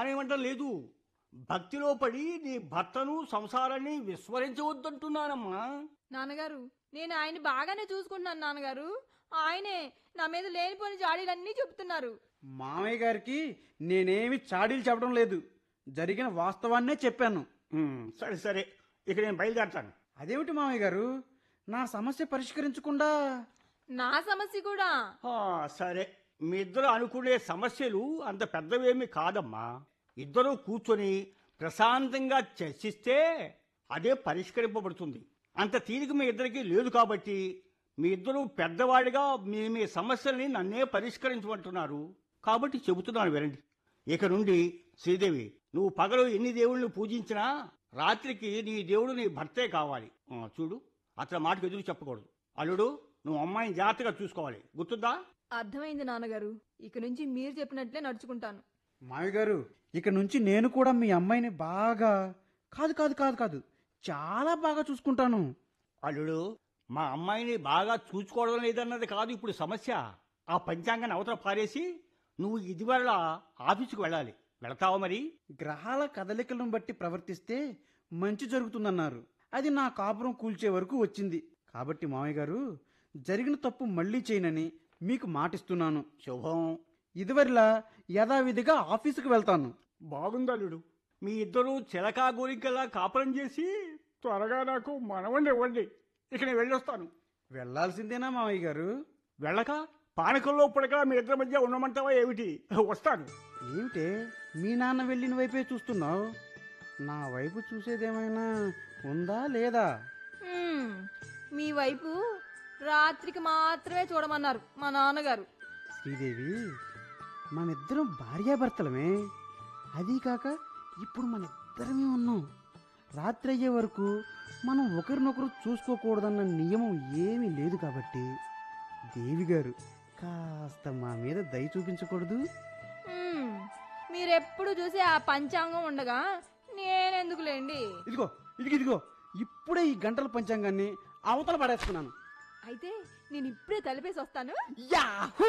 మానేమంటం లేదు భక్తిలో పడి నీ భర్తను సంసారాన్ని విస్మరించవద్దంటున్నానమ్మా నాన్నగారు నేను ఆయన బాగానే చూసుకుంటున్నాను నాన్నగారు ఆయనే నా మీద లేనిపోని జాడీలన్నీ చెప్తున్నారు మామయ్య గారికి నేనేమి చాడీలు చెప్పడం లేదు జరిగిన వాస్తవాన్నే చెప్పాను ఉమ్, సరే సరే ఇక నేను బయలుదేరతాను అదేమిటి మామయ్య గారు నా సమస్య పరిష్కరించకుండా నా సమస్య కూడా ఆ, సరే మీ ఇద్దరు అనుకునే సమస్యలు అంత పెద్దవేమీ కాదమ్మా ఇద్దరూ కూర్చొని ప్రశాంతంగా చర్చిస్తే అదే పరిష్కరింపబడుతుంది అంత తీరిక మీ ఇద్దరికి లేదు కాబట్టి మీ ఇద్దరు పెద్దవాడిగా మీ మీ సమస్యల్ని నన్నే పరిష్కరించమంటున్నారు కాబట్టి చెబుతున్నాను వినండి ఇక నుండి శ్రీదేవి నువ్వు పగలు ఎన్ని దేవుళ్ళని పూజించినా రాత్రికి నీ దేవుడు నీ భర్తే కావాలి ఆ, చూడు అతని మాటకు ఎదురు చెప్పకూడదు అల్లుడు నువ్వు అమ్మాయిని జాగ్రత్తగా చూసుకోవాలి గుర్తుందా అర్థమైంది నాన్నగారు ఇక నుంచి మీరు చెప్పినట్లే నడుచుకుంటాను మామయ్య గారు ఇక నుంచి నేను కూడా మీ అమ్మాయిని బాగా కాదు కాదు కాదు కాదు చాలా బాగా చూసుకుంటాను అల్లుడు మా అమ్మాయిని బాగా చూసుకోవడం లేదన్నది కాదు ఇప్పుడు సమస్య ఆ పంచాంగాన్ని అవతల పారేసి నువ్వు ఇదివరలా ఆఫీసుకు వెళ్ళాలి వెళతావా మరి గ్రహాల కదలికలను బట్టి ప్రవర్తిస్తే మంచి జరుగుతుందన్నారు అది నా కాపురం కూల్చే వరకు వచ్చింది కాబట్టి మామయ్య గారు జరిగిన తప్పు మళ్ళీ చేయనని మీకు మాటిస్తున్నాను శుభం ఇదివరలా యథావిధిగా ఆఫీసుకు వెళ్తాను బాగుంది అల్లుడు మీ ఇద్దరు చిలకా గోరికలా కాపురం చేసి త్వరగా నాకు మనవండి ఇవ్వండి ఇక నేను వెళ్ళొస్తాను వెళ్ళాల్సిందేనా మామయ్య గారు వెళ్ళక పానకంలో పుడక మీ ఇద్దరి మధ్య ఉండమంటావా ఏమిటి వస్తాను ఏమిటే మీ నాన్న వెళ్ళిన వైపే చూస్తున్నావు నా వైపు చూసేదేమైనా ఉందా లేదా హ్మ్, మీ వైపు రాత్రికి మాత్రమే చూడమన్నారు మా నాన్నగారు శ్రీదేవి మనిద్దరం భార్యాభర్తలమే అదీ కాక ఇప్పుడు మన ఇద్దరమే ఉన్నాం రాత్రి అయ్యే వరకు మనం ఒకరినొకరు చూసుకోకూడదన్న నియమం ఏమీ లేదు కాబట్టి దేవి గారు కాస్త మా మీద దయ చూపించకూడదు హ్మ్, మీరెప్పుడు చూసి ఆ పంచాంగం ఉండగా నేనెందుకులేండి ఇదిగో ఇదిగో ఇదిగో ఇప్పుడే ఈ గంటల పంచాంగాన్ని అవతల పడేస్తున్నాను అయితే నేను ఇప్పుడే తలిపేసి వస్తాను యాహూ